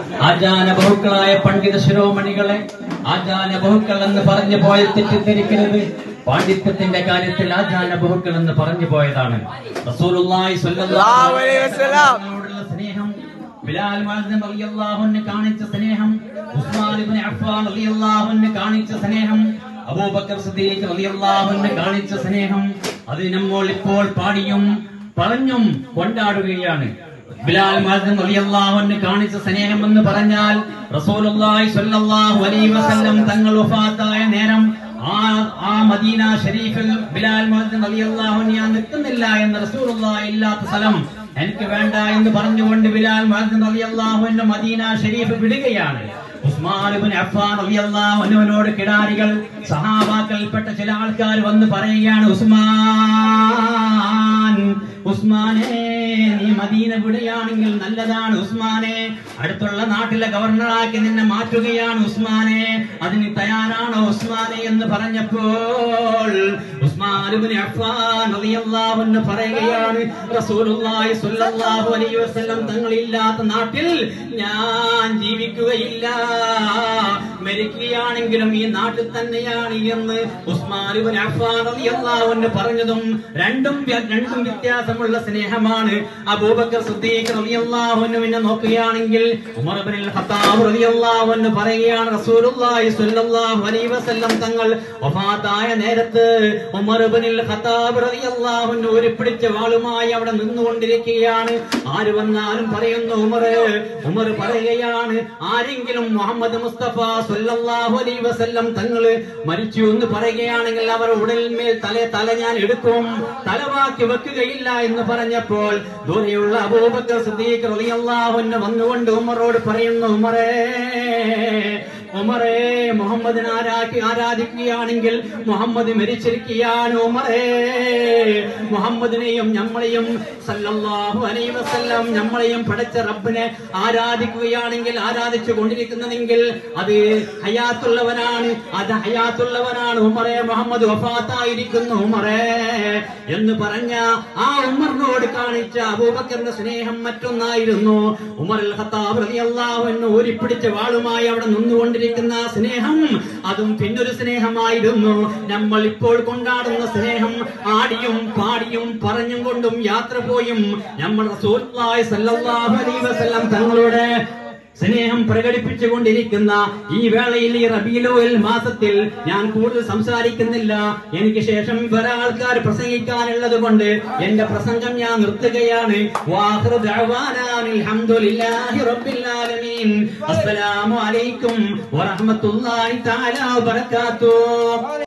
ആചാന ബഹുക്കളായ പണ്ഡിത ശിരോമണികളെ ആചാന ബഹുക്കൾ എന്ന് പറഞ്ഞു പോയ തെറ്റിദ്ധരിക്കരുത് പാണ്ഡിത്യത്തിന്റെ കാര്യത്തിൽ ആചാന ബഹുക്കൾ എന്ന് പറഞ്ഞു പോയതാണ് റസൂലുള്ളാഹി സ്വല്ലല്ലാഹു അലൈഹി വസല്ലമയോടുള്ള സ്നേഹം ബിലാൽ മുഅദ്ദിൻ റളിയല്ലാഹു അൻഹു കാണിച്ച സ്നേഹം ഉസ്മാൻ ഇബ്നു അഫ്ഫാൻ റളിയല്ലാഹു അൻഹു കാണിച്ച സ്നേഹം അബൂബക്കർ സിദ്ദീഖ് റളിയല്ലാഹു അൻഹു കാണിച്ച സ്നേഹം അത് നമ്മൾ ഇപ്പോൾ പാടിയും പറഞ്ഞും കൊണ്ടാടുകയാണ് ബിലാൽ മുഅദ്ദിൻ റളിയല്ലാഹു അൻഹു കാണിച്ച സ്നേഹം എന്ന് പറഞ്ഞാൽ റസൂലുള്ളാഹി സ്വല്ലല്ലാഹു അലൈഹി വസല്ലം തങ്ങൾ വഫാത്തായ നേരം ആ ആ മദീന ഷരീഫിൽ ബിലാൽ മുഅദ്ദിൻ റളിയല്ലാഹു അൻഹു ഞാൻ നിൽക്കുന്നില്ല എന്ന് റസൂലുള്ളാഹി ഇല്ലാത്ത സ്ഥലം എനിക്ക് വേണ്ട എന്ന് പറഞ്ഞുകൊണ്ട് ബിലാൽ മുഅദ്ദിൻ റളിയല്ലാഹു അൻഹു മദീന ഷരീഫ് വിടുകയാണ് ഉസ്മാൻ ഇബ്നു അഫ്ഫാൻ റളിയല്ലാഹു അൻഹുവിനോട് കിടാരികൾ സഹാബാക്കൾപ്പെട്ട ചില ആൾക്കാർ വന്ന് പറയുകയാണ് ഉസ്മാൻ ഉസ്മാനെ നീ മദീന വിടുകയാണെങ്കിൽ നല്ലതാണ് ഉസ്മാനെ അടുത്തുള്ള നാട്ടിലെ ഗവർണറാക്കി നിന്നെ മാറ്റുകയാണ് ഉസ്മാനെ അതിന് തയ്യാറാണോ ഉസ്മാനെ എന്ന് പറഞ്ഞപ്പോൾ ഉസ്മാൻ ഇബ്നു അഫ്ഫാൻ റളിയല്ലാഹു അൻഹു പറയുകയാണ് റസൂലുള്ളാഹി സ്വല്ലല്ലാഹു അലൈഹി വസല്ലം തങ്ങളില്ലാത്ത നാട്ടിൽ ഞാൻ ജീവിക്കുകയില്ല മരിക്കുകയാണെങ്കിലും ഈ നാട്ടിൽ തന്നെയാണ് എന്ന് ഉസ്മാൻ ഇബ്നു അഫ്ഫാൻ റളിയല്ലാഹു അൻഹു പറഞ്ഞതും രണ്ടും വ്യ- രണ്ടും വ്യത്യാസമുള്ള സ്നേഹമാണ് അബൂബക്കർ സിദ്ദീഖ് റളിയല്ലാഹു അൻഹുവിനെ നോക്കുകയാണെങ്കിൽ ഉമർ ഇബ്നുൽ ഖത്താബ് റളിയല്ലാഹു അൻഹു പറയുകയാണ് റസൂലുള്ളാഹി സ്വല്ലല്ലാഹു അലൈഹി വസല്ലം തങ്ങൾ വഫാത്തായ നേരത്ത് ഉമർ ഇബ്നുൽ ഖത്താബ് റളിയല്ലാഹു അൻഹു ഒരു പിടിച്ച വാളുമായി അവിടെ നിന്നുകൊണ്ടിരിക്കുകയാണ് ആര് വന്നാലും പറയുന്നു ഉമർ ഉമർ പറയുകയാണ് ആരെങ്കിലും മുഹമ്മദ് മുസ്തഫ സ്വല്ലല്ലാഹു അലൈഹി വസല്ലം തങ്ങള് മരിച്ചു എന്ന് പറയുകയാണെങ്കിൽ അവർ ഉടലിന്മേൽ തല തല ഞാൻ എടുക്കും തലവാക്കി വെക്കുകയില്ല എന്ന് പറഞ്ഞപ്പോൾ ദൂരെയുള്ള അബൂബക്കർ സിദ്ദീഖ് റളിയല്ലാഹു അൻഹു വന്നുകൊണ്ട് ഉമറോട് പറയുന്നു ഉമറേ ഉമറേ മുഹമ്മദിനെ ആരാക്കി ആരാധിക്കുകയാണെങ്കിൽ മുഹമ്മദ് മരിച്ചിരിക്കുകയാണ് ഉമറേ മുഹമ്മദിനെയും നമ്മളെയും സല്ലല്ലാഹു അലൈഹി വസല്ലം നമ്മളെയും പടച്ച റബ്ബിനെ ആരാധിക്കുകയാണെങ്കിൽ ആരാധിച്ചു കൊണ്ടിരിക്കുന്നതെങ്കിൽ അത് ഹയാത്തുള്ളവനാണ് അത് ഹയാത്തുള്ളവനാണ് ഉമറേ മുഹമ്മദ് വഫാത്തായിരിക്കുന്നു ഉമറേ എന്ന് പറഞ്ഞ ആ ഉമറിനോട് കാണിച്ച അബൂബക്കറിന്റെ സ്നേഹം മറ്റൊന്നായിരുന്നു ഉമർ അൽ ഖത്താബ് റളിയല്ലാഹു അൻഹു ഊരിപ്പിടിച്ച വാളുമായി അവിടെ നിന്നുകൊണ്ടിരിക്കുന്ന ആ സ്നേഹം അതും പിന്നൊരു സ്നേഹമായിരുന്നു നമ്മൾ ഇപ്പോൾ കൊണ്ടാടുന്ന സ്നേഹം ആടിയും പാടിയും പറഞ്ഞും കൊണ്ടും യാത്ര പോയും നമ്മൾ റസൂലുള്ളാഹി സ്വല്ലല്ലാഹു അലൈഹി വസല്ലം തങ്ങളുടെ സ്നേഹം പ്രകടിപ്പിച്ചുകൊണ്ടിരിക്കുന്ന ഈ വേളയിൽ ഈ റബീലോയിൽ മാസത്തിൽ ഞാൻ കൂടുതൽ സംസാരിക്കുന്നില്ല എനിക്ക് ശേഷം വേറെ ആൾക്കാർ പ്രസംഗിക്കാനുള്ളത് കൊണ്ട് എന്റെ പ്രസംഗം ഞാൻ നിർത്തുകയാണ് വാഹൃ ദഅ്വാനാ അൽഹംദുലില്ലാഹി റബ്ബിൽ ആലമീൻ അസ്സലാമു അലൈക്കും വറഹ്മത്തുള്ളാഹി തആല വബറകാതുഹു